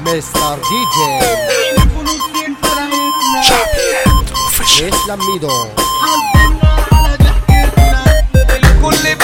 مستر دي جي فلوسين فرقتنا شعبيات اوفيشال اسلام ميدو حزنا على ضحكتنا الكل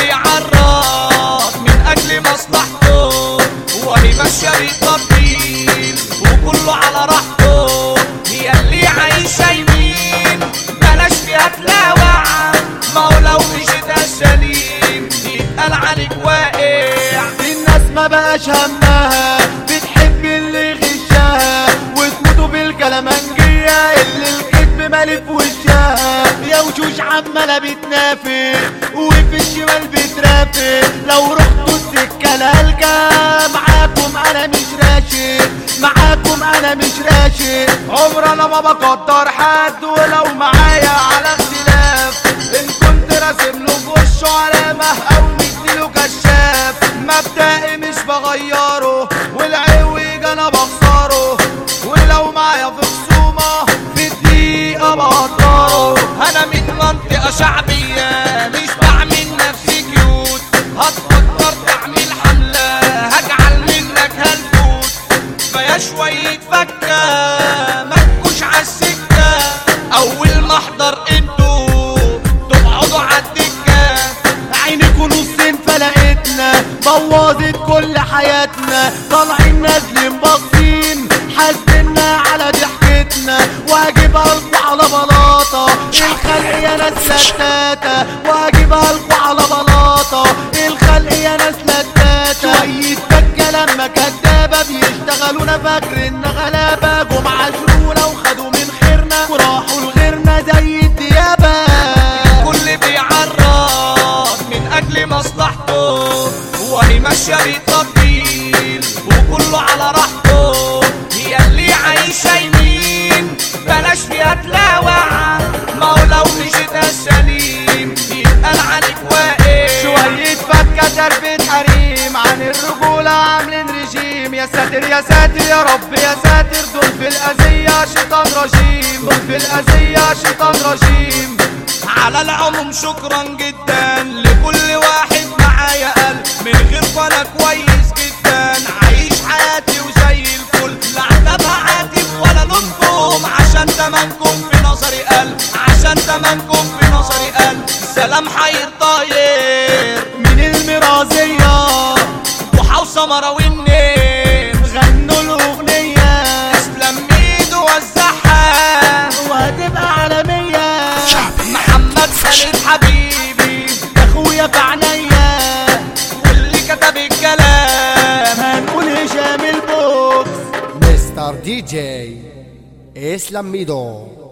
بيعرف من اجل مصلحته وهي ماشيه بالتطبيل وكله على راحته هي اللي عايشه يمين بلاش فيها تلاوع ما هو لو مشيت السليم يتقال عليك واقع الناس ما بقاش همها بتحب اللي غشها وتموتوا بالكلامنجية اللي الكذب مالي في وشها يا وشوش عمالة بتنافق وفي الشمال بترافق لو رحتوا السكة الهلكة معاكم انا مش راشد معاكم انا مش راشد عمر انا ما بقدر حد ولو معايا على اختلاف ان كنت راسم له في وشه علامة او مديله كشاف مبدئي مش بغيره والعوج انا بخسره ولو معايا في خصومة في الدقيقة بقدره انا من منطقة شعبية مش بعمل نفسي كيوت هتفكر تعمل حملة هجعل منك هلفوت فيا شوية فكة مكوش عالسكة اول ما احضر انتوا تقعدوا عالدكة عينكوا نصين فلقتنا بوظت كل حياتنا طالعين نازلين باصين حاسبنا على ضحكتنا واجيب القوا على بلاطة الخلق يا ناس لتاتة واجيب القوا على بلاطة الخلق يا ناس لتاتة شوية فكة لما كدابة بيشتغلونا فاكر ان غلابة جم عاشرونا وخدوا من خيرنا وراحوا لغيرنا زي الديابة كل بيعرف من اجل مصلحته وهي ماشيه بالتطبيل وكله على راحته هي اللي عايشه يمين بلاش فيها تلاوع ما هو لو مشيت السليم يتقال عليك واقع شوية فكة تربية حريم عن الرجولة عاملين رجيم يا ساتر يا ساتر يا رب يا ساتر دول في الأذية شيطان رجيم دول في الأذية شيطان رجيم على العموم شكرا جدا لكل واحد معايا قلب من غيركم انا كويس جدا عايش حياتي وزي الفل لا عتب عاتب ولا لومكم عشان تمنكم في نظري قلب عشان تمنكم في نظري قلب سلام حير طاير من المرازية وحا وسمرة والنيل غنوا الأغنية اسلام ميدو وزعها وهتبقى عالمية محمد خالد حبيبي يا أخويا في عينيا واللي كتب الكلام هنقول هشام البوكس مستر دي جي اسلام ميدو